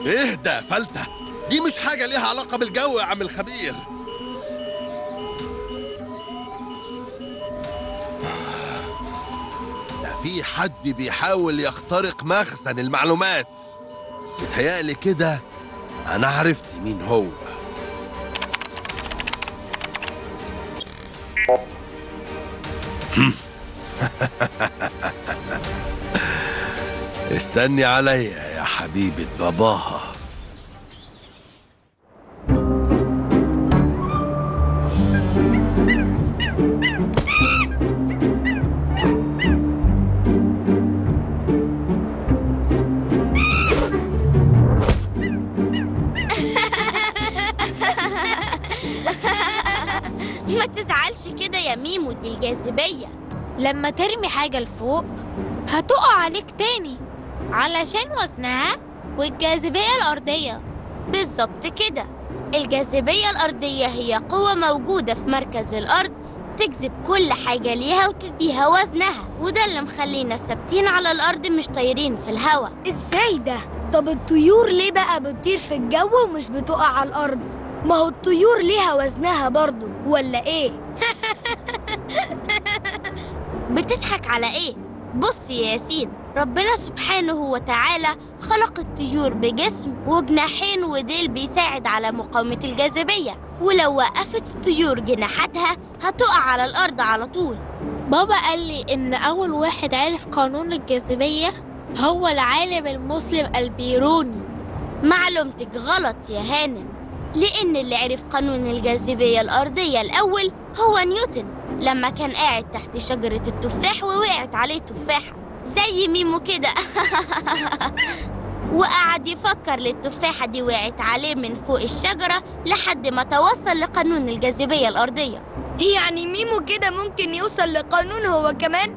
اهدى يا فلتة دي مش حاجة ليها علاقة بالجو يا عم الخبير ده في حد بيحاول يخترق مخزن المعلومات متهيألي كده أنا عرفت مين هو استني عليا يا حبيبة باباها ما تزعلش كده يا ميمو دي الجاذبية لما ترمي حاجة لفوق هتقع عليك تاني علشان وزنها والجاذبية الأرضية بالظبط كده الجاذبية الأرضية هي قوة موجودة في مركز الأرض تجذب كل حاجة ليها وتديها وزنها وده اللي مخلينا ثابتين على الأرض مش طايرين في الهواء ازاي ده؟ طب الطيور ليه بقى بتطير في الجو ومش بتقع على الأرض؟ ما هو الطيور ليها وزنها برضو ولا ايه؟ بتضحك على ايه؟ بص يا ياسين ربنا سبحانه وتعالى خلق الطيور بجسم وجناحين وديل بيساعد على مقاومة الجاذبية ولو وقفت الطيور جناحاتها هتقع على الأرض على طول بابا قال لي إن أول واحد عرف قانون الجاذبية هو العالم المسلم البيروني معلومتك غلط يا هانم لأن اللي عرف قانون الجاذبية الأرضية الأول هو نيوتن لما كان قاعد تحت شجرة التفاح ووقعت عليه تفاحة زي ميمو كده وقعد يفكر للتفاحة دي وقعت عليه من فوق الشجرة لحد ما توصل لقانون الجاذبية الأرضية يعني ميمو كده ممكن يوصل لقانون هو كمان؟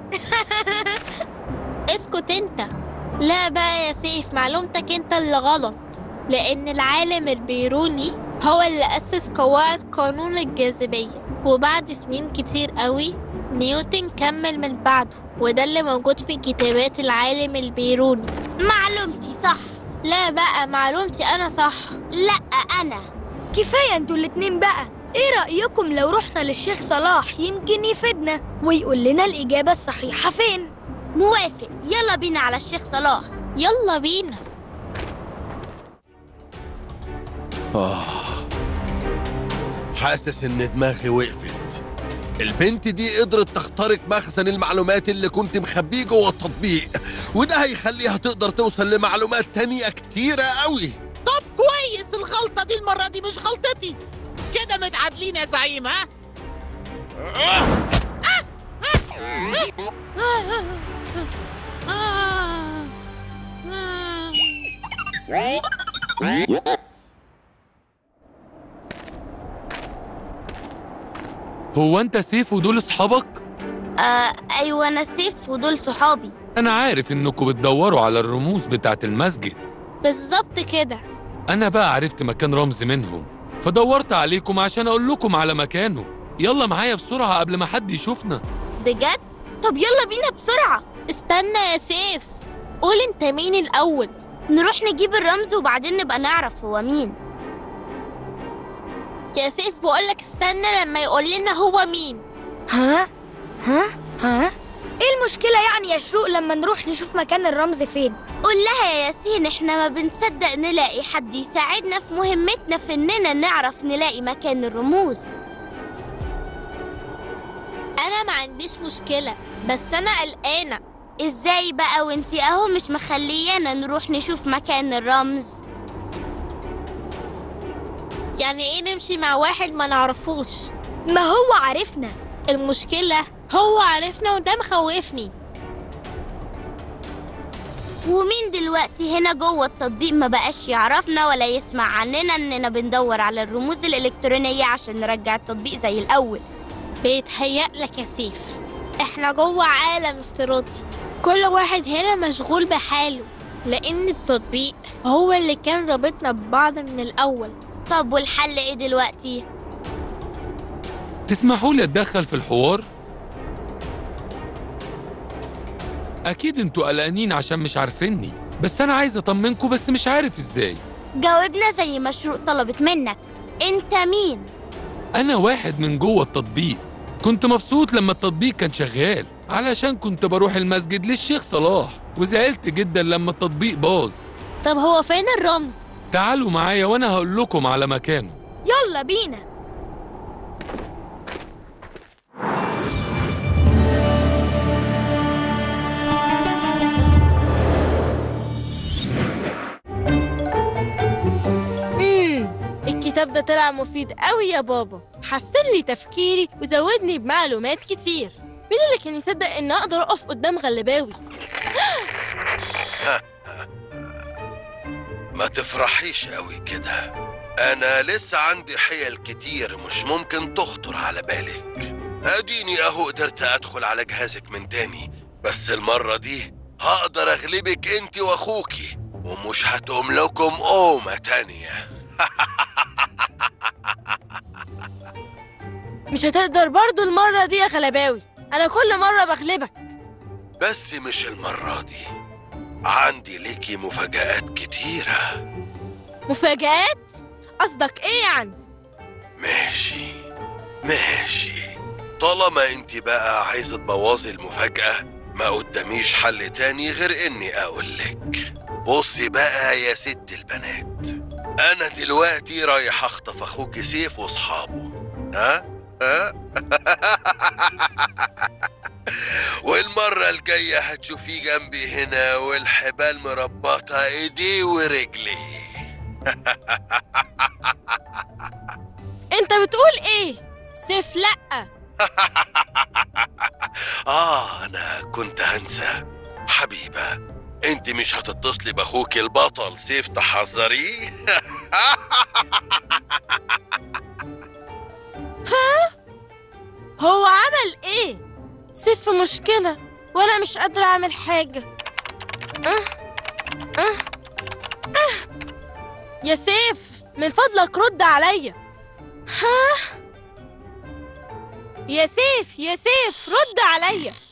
اسكت انت لا بقى يا سيف معلومتك انت اللي غلط لأن العالم البيروني هو اللي أسس قواعد قانون الجاذبية وبعد سنين كتير قوي نيوتن كمل من بعده وده اللي موجود في كتابات العالم البيروني معلومتي صح لا بقى معلومتي أنا صح لا أنا كفاية انتوا الاتنين بقى ايه رأيكم لو رحنا للشيخ صلاح يمكن يفيدنا ويقول لنا الإجابة الصحيحة فين؟ موافق يلا بينا على الشيخ صلاح يلا بينا حاسس إن دماغي وقفت البنت دي قدرت تخترق مخزن المعلومات اللي كنت مخبيه جوه التطبيق وده هيخليها تقدر توصل لمعلومات تانية كتيرة قوي طب كويس الغلطة دي المرة دي مش غلطتي كده متعادلين يا زعيم ها هو انت سيف ودول اصحابك آه أيوة أنا سيف ودول صحابي انا عارف انكم بتدوروا على الرموز بتاعه المسجد بالظبط كده انا بقى عرفت مكان رمز منهم فدورت عليكم عشان اقول لكم على مكانه يلا معايا بسرعه قبل ما حد يشوفنا بجد؟ طب يلا بينا بسرعة استنى يا سيف قول انت مين الأول نروح نجيب الرمز وبعدين نبقى نعرف هو مين يا سيف بقولك استنى لما يقول لنا هو مين ها؟ ها؟ ها؟ ايه المشكلة يعني يا شروق لما نروح نشوف مكان الرمز فين؟ قول لها يا ياسين احنا ما بنصدق نلاقي حد يساعدنا في مهمتنا في اننا نعرف نلاقي مكان الرموز أنا ما عنديش مشكلة بس أنا قلقانة ازاي بقى وانتي اهو مش مخليانا نروح نشوف مكان الرمز يعني إيه نمشي مع واحد ما نعرفوش ما هو عارفنا المشكلة هو عرفنا وده مخوفني ومين دلوقتي هنا جوه التطبيق ما بقاش يعرفنا ولا يسمع عننا اننا بندور على الرموز الالكترونية عشان نرجع التطبيق زي الاول بيتهيألك يا سيف احنا جوه عالم افتراضي كل واحد هنا مشغول بحاله لأن التطبيق هو اللي كان رابطنا ببعض من الأول طب والحل ايه دلوقتي تسمحوا لي اتدخل في الحوار اكيد انتوا قلقانين عشان مش عارفيني بس انا عايز اطمنكم بس مش عارف ازاي جاوبنا زي ما شروق طلبت منك انت مين أنا واحد من جوه التطبيق كنت مبسوط لما التطبيق كان شغال علشان كنت بروح المسجد للشيخ صلاح وزعلت جدا لما التطبيق باظ طب هو فين الرمز؟ تعالوا معايا وأنا هقول لكم على مكانه يلا بينا امم الكتاب ده طلع مفيد قوي يا بابا حسن لي تفكيري وزودني بمعلومات كتير مين اللي كان يصدق ان اقدر اقف قدام غلباوي ما تفرحيش قوي كده انا لسه عندي حيل كتير مش ممكن تخطر على بالك اديني اهو قدرت ادخل على جهازك من تاني بس المرة دي هقدر اغلبك انت واخوكي ومش هتقوم لكم قومة تانية مش هتقدر برضو المرة دي يا غلباوي انا كل مرة بغلبك بس مش المرة دي عندي ليكي مفاجآت كتيرة مفاجآت قصدك ايه يعني ماشي ماشي طالما انت بقى عايزة تبوظي المفاجأة ما قداميش حل تاني غير اني اقولك بصي بقى يا ست البنات انا دلوقتي رايح اخطف اخوك سيف واصحابه ها ها والمرة الجاية هتشوفيه جنبي هنا والحبال مربطة ايديه ورجليه انت بتقول ايه سيف لا آه أنا كنت هنسى حبيبة أنت مش هتتصلي بأخوك البطل سيف تحذريه؟ هو عمل ايه سيف في مشكلة وانا مش قادرة اعمل حاجة أه أه أه يا سيف من فضلك رد عليا ها يا سيف يا سيف رد عليا